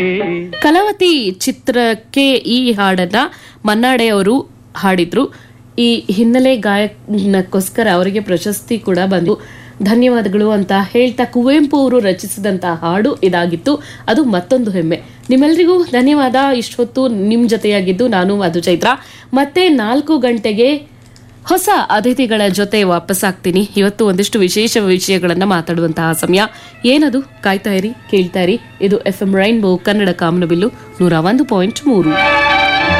ಕಲಾವತಿ ಚಿತ್ರಕ್ಕೆ ಈ ಹಾಡನ್ನ ಮನ್ನಾಡೆ ಅವರು ಹಾಡಿದ್ರು ಈ ಹಿನ್ನೆಲೆ ಗಾಯನಕ್ಕೋಸ್ಕರ ಅವರಿಗೆ ಪ್ರಶಸ್ತಿ ಕೂಡ ಬಂದು ಧನ್ಯವಾದಗಳು ಅಂತ ಹೇಳ್ತಾ ಕುವೆಂಪು ಅವರು ರಚಿಸಿದಂತಹ ಹಾಡು ಇದಾಗಿತ್ತು ಅದು ಮತ್ತೊಂದು ಹೆಮ್ಮೆ ನಿಮ್ಮೆಲ್ಲರಿಗೂ ಧನ್ಯವಾದ ಇಷ್ಟೊತ್ತು ನಿಮ್ ಜೊತೆಯಾಗಿದ್ದು ನಾನು ಮಧು ಚೈತ್ರ ಮತ್ತೆ ನಾಲ್ಕು ಗಂಟೆಗೆ ಹೊಸ ಅತಿಥಿಗಳ ಜೊತೆ ವಾಪಸ್ ಆಗ್ತೀನಿ ಇವತ್ತು ಒಂದಿಷ್ಟು ವಿಶೇಷ ವಿಷಯಗಳನ್ನ ಮಾತಾಡುವಂತಹ ಸಮಯ ಏನದು ಕಾಯ್ತಾ ಇರಿ ಕೇಳ್ತಾ ಇರಿ ಇದು ಎಫ್ ಎಂ ರೈನ್ಬೋ ಕನ್ನಡ ಕಾಮನಬಿಲ್ಲು ನೂರ ಒಂದು ಪಾಯಿಂಟ್ ಮೂರು